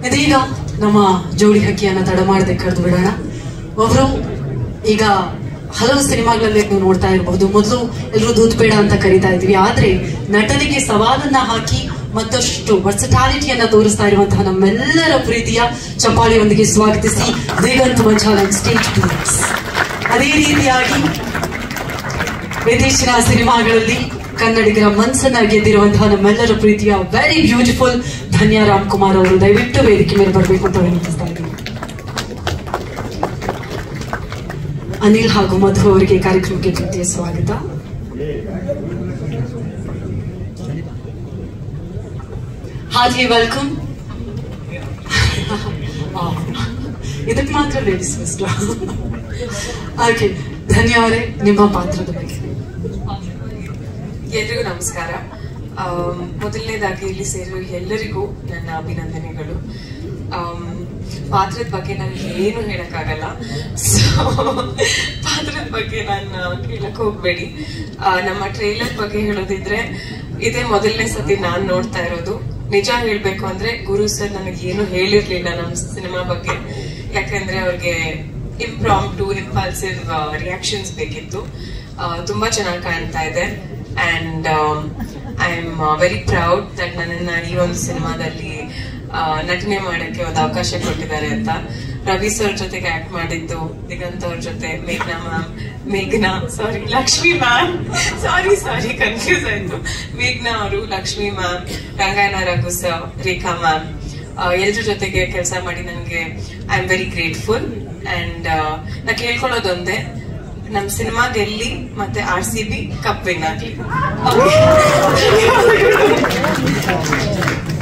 ಇದೀಗ ನಮ್ಮ ಜೋಡಿ ಹಕ್ಕಿಯನ್ನ ತಡ ಮಾಡದೆ ಕರೆದು ಬಿಡೋಣ ಒಬ್ರು ಈಗ ಹಲವು ಸಿನಿಮಾಗಳಲ್ಲಿ ನೀವು ನೋಡ್ತಾ ಇರಬಹುದು ಮೊದಲು ಎಲ್ಲರೂ ದೂತ್ಬೇಡ ಅಂತ ಕರಿತಾ ಇದ್ವಿ ಆದ್ರೆ ನಟನೆಗೆ ಸವಾಲನ್ನ ಹಾಕಿ ಮತ್ತಷ್ಟು ವರ್ಸಟಾಲಿಟಿಯನ್ನ ತೋರಿಸ್ತಾ ಇರುವಂತಹ ನಮ್ಮೆಲ್ಲರ ಪ್ರೀತಿಯ ಚಪ್ಪಾಳಿಯೊಂದಿಗೆ ಸ್ವಾಗತಿಸಿ ದಿಗಂತ್ ಮಂಚಾಲನ್ ಸ್ಟೇಜ್ ಪ್ಲೀಸ್ ಅದೇ ರೀತಿಯಾಗಿ ವಿದೇಶಿನ ಸಿನಿಮಾಗಳಲ್ಲಿ ಕನ್ನಡಿಗರ ಮನಸ್ಸನ್ನ ಗೆದ್ದಿರುವಂತಹ ನಮ್ಮೆಲ್ಲರ ಪ್ರೀತಿಯ ವೆರಿ ಬ್ಯೂಟಿಫುಲ್ ಧನ್ಯ ರಾಮ್ ಕುಮಾರ್ ಅವರು ದಯವಿಟ್ಟು ವೇದಿಕೆ ಮೇಲೆ ಬರಬೇಕು ಅಂತ ವಿನಂತಿಸ್ತಾ ಇದ್ದೀನಿ ಅನಿಲ್ ಹಾಗೂ ಮಧು ಅವರಿಗೆ ಕಾರ್ಯಕ್ರಮಕ್ಕೆ ಪ್ರೀತಿಯ ಸ್ವಾಗತ ಹಾರ್ಟ್ಲಿ ವೆಲ್ಕಮ್ ಇದಕ್ಕೆ ಮಾತ್ರ ಲೇಡೀಸ್ ಫಸ್ಟ್ ಓಕೆ ಧನ್ಯ ಅವರೇ ನಿಮ್ಮ ಪಾತ್ರದ ಬಗ್ಗೆ ಎಲ್ರಿಗೂ ನಮಸ್ಕಾರ ಆಮ್, ಮೊದಲನೇದಾಗಿ ಇಲ್ಲಿ ಸೇರಿರೋ ಎಲ್ಲರಿಗೂ ನನ್ನ ಅಭಿನಂದನೆಗಳು ಆಮ್, ಪಾತ್ರದ ಬಗ್ಗೆ ನಾನು ಏನು ಹೇಳಕ್ಕಾಗಲ್ಲ ಸೊ ಪಾತ್ರದ ಬಗ್ಗೆ ನಾನು ಕೇಳಕ್ ಹೋಗ್ಬೇಡಿ ಆ, ನಮ್ಮ ಟ್ರೈಲರ್ ಬಗ್ಗೆ ಹೇಳೋದಿದ್ರೆ ಇದೇ ಮೊದಲನೇ ಸತಿ ನಾನ್ ನೋಡ್ತಾ ಇರೋದು ನಿಜ ಹೇಳ್ಬೇಕು ಅಂದ್ರೆ ಗುರು ಸರ್ ನನಗೆ ಏನು ಹೇಳಿರ್ಲಿಲ್ಲ ನಮ್ಮ ಸಿನಿಮಾ ಬಗ್ಗೆ ಯಾಕಂದ್ರೆ ಅವ್ರಿಗೆ ಇಂಪ್ರಾಮ್ ಟು ಇಂಪಲ್ಸಿವ್ ರಿಯಾಕ್ಷನ್ಸ್ ಬೇಕಿತ್ತು ಆ, ತುಂಬಾ ಚೆನ್ನಾಗಿ ಕಾಣ್ತಾ ಇದೆ and I am very proud that ನನ್ನನ್ನ ಈ ಒಂದು ಸಿನಿಮಾದಲ್ಲಿ ಆ, ನಟನೆ ಮಾಡಕ್ಕೆ ಒಂದು ಅವಕಾಶ ಕೊಟ್ಟಿದ್ದಾರೆ ಅಂತ ರವಿ ಸರ್ ಜೊತೆಗೆ ಆಕ್ಟ್ ಮಾಡಿದ್ದು ದಿಗಂತ್ ಅವ್ರ ಜೊತೆ ಮೇಘ್ನಾ ಮ್ಯಾಮ್ ಮೇಘ್ನಾ ಸಾರಿ ಲಕ್ಷ್ಮಿ ಮ್ಯಾಮ್ ಸಾರಿ ಸಾರಿ ಕನ್ಫ್ಯೂಸ್ ಆಯ್ತು ಮೇಘ್ನಾ ಅವರು ಲಕ್ಷ್ಮಿ ಮ್ಯಾಮ್ ರಂಗಾಯಣ ರಘು ಸರ್ ರೇಖಾ ಮ್ಯಾಮ್ ಎಲ್ರ ಜೊತೆಗೆ ಕೆಲಸ ಮಾಡಿ ನನಗೆ I am very grateful and ನಾ ಕೇಳ್ಕೊಳ್ಳೋದೊಂದೇ ನಮ್ ಸಿನಿಮಾ ಗೆಲ್ಲಿ ಮತ್ತೆ R C B cup win ಆಗ್ಲಿ Okay.